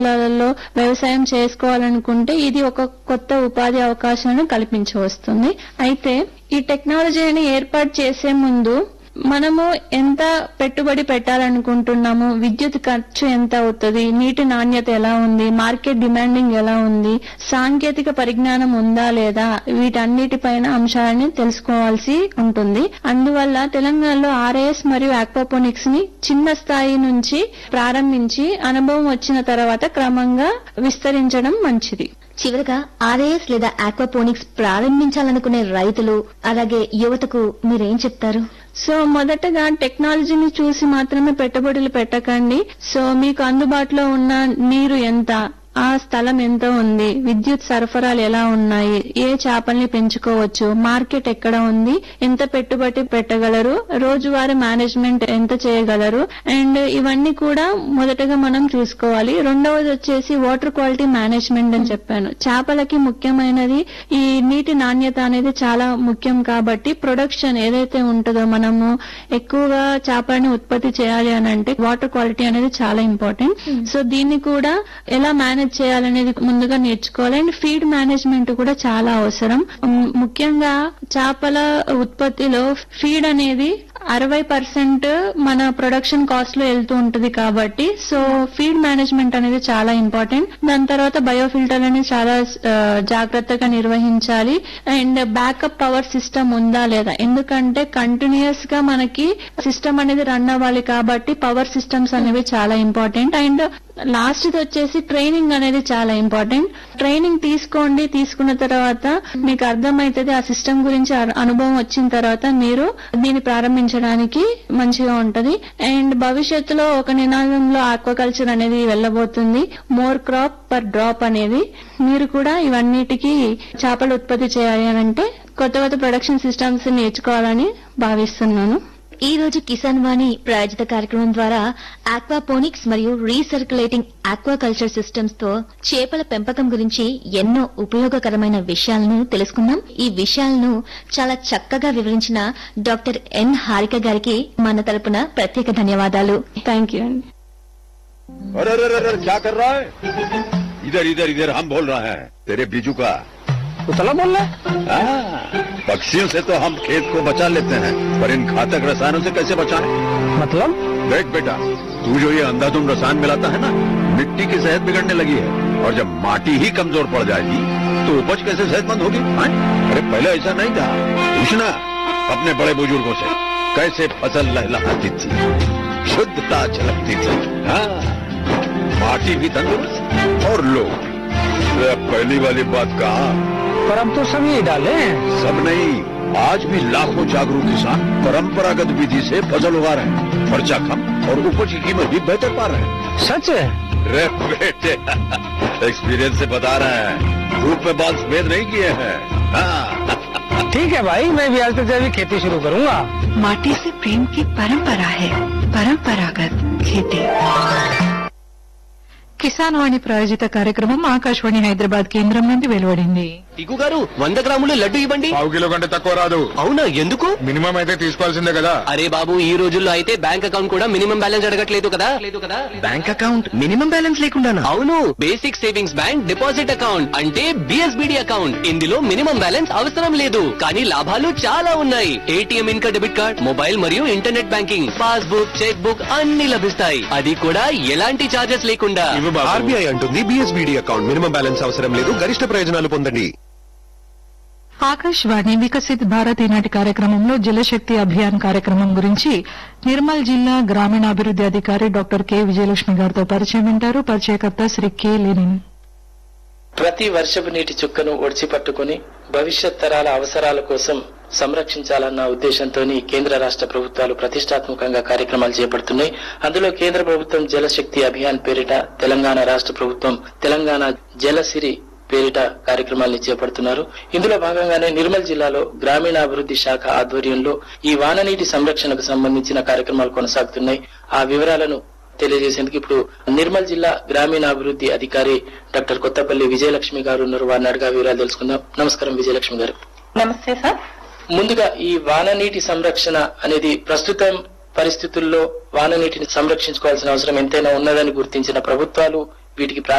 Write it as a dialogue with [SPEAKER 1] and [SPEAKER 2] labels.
[SPEAKER 1] లలో వ్యవసాయం చేసుకోవాలనుకుంటే ఇది ఒక కొత్త ఉపాధి అవకాశాలను కల్పించవస్తుంది అయితే ఈ టెక్నాలజీని ఏర్పాటు చేసే ముందు మనము ఎంత పెట్టుబడి పెట్టాలనుకుంటున్నాము విద్యుత్ ఖర్చు ఎంత అవుతుంది నీటి నాణ్యత ఎలా ఉంది మార్కెట్ డిమాండింగ్ ఎలా ఉంది సాంకేతిక పరిజ్ఞానం ఉందా లేదా వీటన్నిటిపైన అంశాలని తెలుసుకోవాల్సి ఉంటుంది అందువల్ల తెలంగాణలో ఆర్ఐఎస్ మరియు ఆక్వాపోనిక్స్ ని చిన్న స్థాయి నుంచి ప్రారంభించి అనుభవం వచ్చిన తర్వాత క్రమంగా విస్తరించడం మంచిది
[SPEAKER 2] చివరగా ఆర్ఏఎస్ లేదా ఆక్వాపోనిక్స్ ప్రారంభించాలనుకునే రైతులు అలాగే యువతకు మీరేం చెప్తారు
[SPEAKER 1] సో మొదటగా టెక్నాలజీని చూసి మాత్రమే పెట్టుబడులు పెట్టకండి సో మీకు అందుబాటులో ఉన్న నీరు ఎంత ఆ స్థలం ఎంత ఉంది విద్యుత్ సరఫరాలు ఎలా ఉన్నాయి ఏ చేపల్ని పెంచుకోవచ్చు మార్కెట్ ఎక్కడ ఉంది ఎంత పెట్టుబడి పెట్టగలరు రోజువారీ మేనేజ్మెంట్ ఎంత చేయగలరు అండ్ ఇవన్నీ కూడా మొదటగా మనం చూసుకోవాలి రెండవది వచ్చేసి వాటర్ క్వాలిటీ మేనేజ్మెంట్ అని చెప్పాను చేపలకి ముఖ్యమైనది ఈ నీటి నాణ్యత అనేది చాలా ముఖ్యం కాబట్టి ప్రొడక్షన్ ఏదైతే ఉంటుందో మనము ఎక్కువగా చేపలని ఉత్పత్తి చేయాలి అని అంటే వాటర్ క్వాలిటీ అనేది చాలా ఇంపార్టెంట్ సో దీన్ని కూడా ఎలా మేనేజ్ చేయాలనేది ముందుగా నేర్చుకోవాలి అండ్ ఫీడ్ మేనేజ్మెంట్ కూడా చాలా అవసరం ఉమ్, ముఖ్యంగా చేపల ఉత్పత్తిలో ఫీడ్ అనేది అరవై పర్సెంట్ మన ప్రొడక్షన్ కాస్ట్ లో వెళ్తూ ఉంటుంది కాబట్టి సో ఫీడ్ మేనేజ్మెంట్ అనేది చాలా ఇంపార్టెంట్ దాని తర్వాత బయోఫిల్టర్ అనేది చాలా ఆ, జాగ్రత్తగా నిర్వహించాలి అండ్ బ్యాకప్ పవర్ సిస్టమ్ ఉందా లేదా ఎందుకంటే కంటిన్యూస్ గా మనకి సిస్టమ్ అనేది రన్ అవ్వాలి కాబట్టి పవర్ సిస్టమ్స్ అనేవి చాలా ఇంపార్టెంట్ అండ్ లాస్ట్ వచ్చేసి ట్రైనింగ్ అనేది చాలా ఇంపార్టెంట్ ట్రైనింగ్ తీసుకోండి తీసుకున్న తర్వాత మీకు అర్థమైతుంది ఆ సిస్టమ్ గురించి అను- అనుభవం వచ్చిన తర్వాత మీరు దీన్ని ప్రారంభించడానికి మంచిగా ఉంటది అండ్ భవిష్యత్తులో ఒక నినాదంలో ఆక్వాకల్చర్ అనేది వెళ్ళబోతుంది మోర్ క్రాప్ పర్ డ్రాప్ అనేది మీరు కూడా ఇవన్నిటికీ చేపలు ఉత్పత్తి చేయాలి అని అంటే కొత్త కొత్త ప్రొడక్షన్ సిస్టమ్స్ నేర్చుకోవాలని భావిస్తున్నాను
[SPEAKER 2] ఈ రోజు కిసాన్ వాణి ప్రాయోజిత కార్యక్రమం ద్వారా ఆక్వాపోనిక్స్ మరియు రీసర్క్యులేటింగ్ ఆక్వాకల్చర్ సిస్టమ్స్ తో చేపల పెంపకం గురించి ఎన్నో ఉపయోగకరమైన విషయాలను తెలుసుకున్నాం ఈ విషయాలను చాలా చక్కగా వివరించిన డాక్టర్ ఎన్ హారిక గారికి మన తరపున ప్రత్యేక ధన్యవాదాలు
[SPEAKER 1] థ్యాంక్ యూ అండి
[SPEAKER 3] अरे अरे अरे अरे, क्या कर रहा है इधर इधर इधर हम बोल रहे हैं तेरे बीजू का
[SPEAKER 4] उतला बोल रहा है
[SPEAKER 3] हाँ, पक्षियों से तो हम खेत को बचा लेते हैं पर इन घातक रसायनों से कैसे बचाएं?
[SPEAKER 4] मतलब
[SPEAKER 3] देख बेटा तू जो ये अंधाधुंध रसायन मिलाता है ना मिट्टी की सेहत बिगड़ने लगी है और जब माटी ही कमजोर पड़ जाएगी तो उपज कैसे सेहतमंद होगी हाँ? अरे पहले ऐसा नहीं था पूछना अपने बड़े बुजुर्गों से कैसे फसल लहलहाती थी शुद्धता झलकती थी हाँ माटी भी तंदुरुस्त और लोग भी। अरे पहली वाली बात कहा
[SPEAKER 4] पर अब तो सब यही डाले हैं
[SPEAKER 3] सब नहीं आज भी लाखों जागरूक किसान परंपरागत विधि से फसल उगा रहे हैं खर्चा कम और उपज की कीमत भी बेहतर पा रहे हैं
[SPEAKER 4] सच है
[SPEAKER 3] रे बेटे एक्सपीरियंस से बता रहे हैं धूप में बाल सफेद नहीं किए हैं हाँ
[SPEAKER 4] ठीक है भाई मैं भी आज से जैविक खेती शुरू करूंगा
[SPEAKER 5] माटी से प्रेम की परंपरा है परंपरागत खेती కిసాన్ వాణి ప్రాయోజిత కార్యక్రమం ఆకాశవాణి హైదరాబాద్ కేంద్రం నుండి వెలువడింది
[SPEAKER 6] టికు గారు వంద గ్రాములు లడ్డు ఇవ్వండి
[SPEAKER 7] పావు కిలో కంటే తక్కువ రాదు
[SPEAKER 6] అవునా ఎందుకు
[SPEAKER 7] మినిమం అయితే తీసుకోవాల్సిందే కదా
[SPEAKER 6] అరే బాబు ఈ రోజుల్లో అయితే బ్యాంక్ అకౌంట్ కూడా మినిమం బ్యాలెన్స్ అడగట్లేదు కదా లేదు కదా
[SPEAKER 8] బ్యాంక్ అకౌంట్ మినిమం బ్యాలెన్స్ లేకుండానా
[SPEAKER 6] అవును basic savings bank deposit account అంటే బిఎస్బిడి అకౌంట్ ఇందులో మినిమం బ్యాలెన్స్ అవసరం లేదు కానీ లాభాలు చాలా ఉన్నాయి ఏటీఎం ఇంకా డెబిట్ కార్డ్ మొబైల్ మరియు internet banking passbook cheque book అన్ని లభిస్తాయి అది కూడా ఎలాంటి చార్జెస్ లేకుండా
[SPEAKER 8] ఆర్బీఐ అంటుంది బిఎస్బిడి అకౌంట్ మినిమం బ్యాలెన్స్ అవసరం లేదు గరిష్ట ప్రయోజనాలు పొందండి
[SPEAKER 5] ఆకాశవాణి వికసిత్ భారత్ ఈనాటి కార్యక్రమంలో జలశక్తి అభియాన్ కార్యక్రమం గురించి నిర్మల్ జిల్లా గ్రామీణాభివృద్ది అధికారి డాక్టర్ కె విజయలక్ష్మి గారితో పరిచయం వింటారు పరిచయకర్త శ్రీ కె లెనిన్
[SPEAKER 9] ప్రతి వర్షపు నీటి చుక్కను ఒడిచి పట్టుకుని భవిష్యత్ తరాల అవసరాల కోసం సంరక్షించాలన్న ఉద్దేశంతో కేంద్ర రాష్ట్ర ప్రభుత్వాలు ప్రతిష్టాత్మకంగా కార్యక్రమాలు చేపడుతున్నాయి అందులో కేంద్ర ప్రభుత్వం జలశక్తి అభియాన్ పేరిట తెలంగాణ రాష్ట్ర ప్రభుత్వం తెలంగాణ జలసిరి పేరిట కార్యక్రమాల్ని చేపడుతున్నారు ఇందులో భాగంగానే నిర్మల్ జిల్లాలో గ్రామీణాభివృద్ధి శాఖ ఆధ్వర్యంలో ఈ వాననీటి సంరక్షణకు సంబంధించిన కార్యక్రమాలు కొనసాగుతున్నాయి ఆ వివరాలను తెలియజేసేందుకు ఇప్పుడు నిర్మల్ జిల్లా గ్రామీణాభివృద్ధి అధికారి డాక్టర్ కొత్తపల్లి విజయలక్ష్మి గారు ఉన్నారు వారిని అడిగా వివరాలు తెలుసుకుందాం నమస్కారం విజయలక్ష్మి గారు
[SPEAKER 10] నమస్తే సార్
[SPEAKER 9] ముందుగా ఈ వాననీటి సంరక్షణ అనేది ప్రస్తుతం పరిస్థితుల్లో వాననీటిని సంరక్షించుకోవాల్సిన అవసరం ఎంతైనా ఉన్నదని గుర్తించిన ప్రభుత్వాలు వీటికి